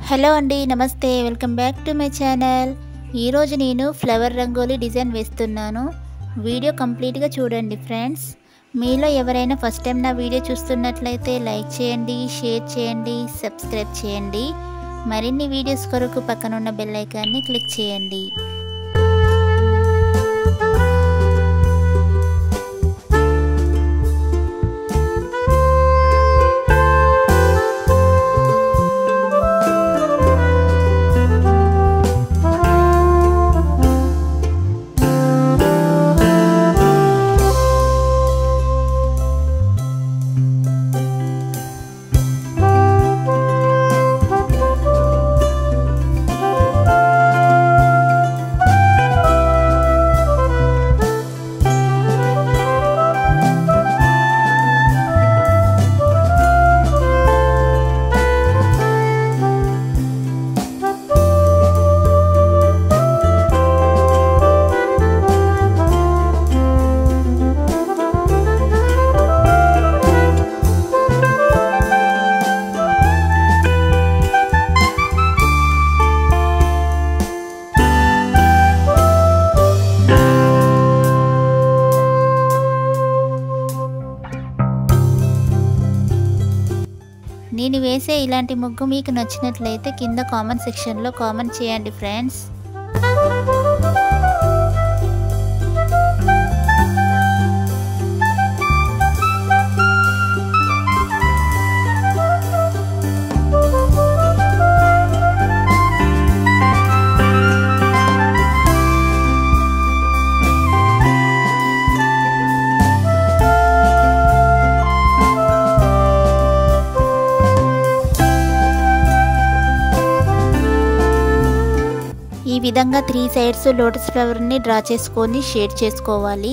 Hello అండి నమస్తే welcome back to my channel ఈరోజు నేను ఫ్లవర్ రంగోలీ డిజైన్ వేస్తున్నాను వీడియో కంప్లీట్గా చూడండి ఫ్రెండ్స్ మీలో ఎవరైనా ఫస్ట్ టైం నా వీడియో చూస్తున్నట్లయితే లైక్ చేయండి షేర్ చేయండి సబ్స్క్రైబ్ చేయండి మరిన్ని వీడియోస్ కొరకు పక్కనున్న బెల్ ఐకాన్ని క్లిక్ చేయండి నేను వేసే ఇలాంటి ముగ్గు మీకు నచ్చినట్లయితే కింద కామెంట్ సెక్షన్లో కామెంట్ చేయండి ఫ్రెండ్స్ ఈ విధంగా త్రీ సైడ్స్ లోటస్ ఫ్లవర్ని డ్రా చేసుకొని షేడ్ చేసుకోవాలి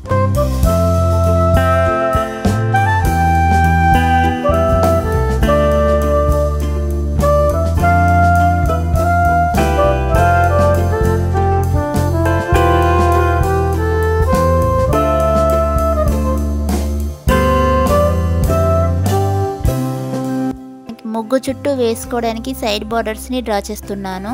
ముగ్గు చుట్టూ వేసుకోవడానికి సైడ్ బార్డర్స్ని డ్రా చేస్తున్నాను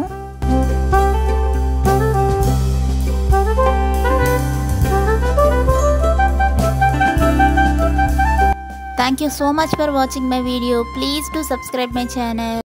Thank you so much for watching my video. Please do subscribe my channel.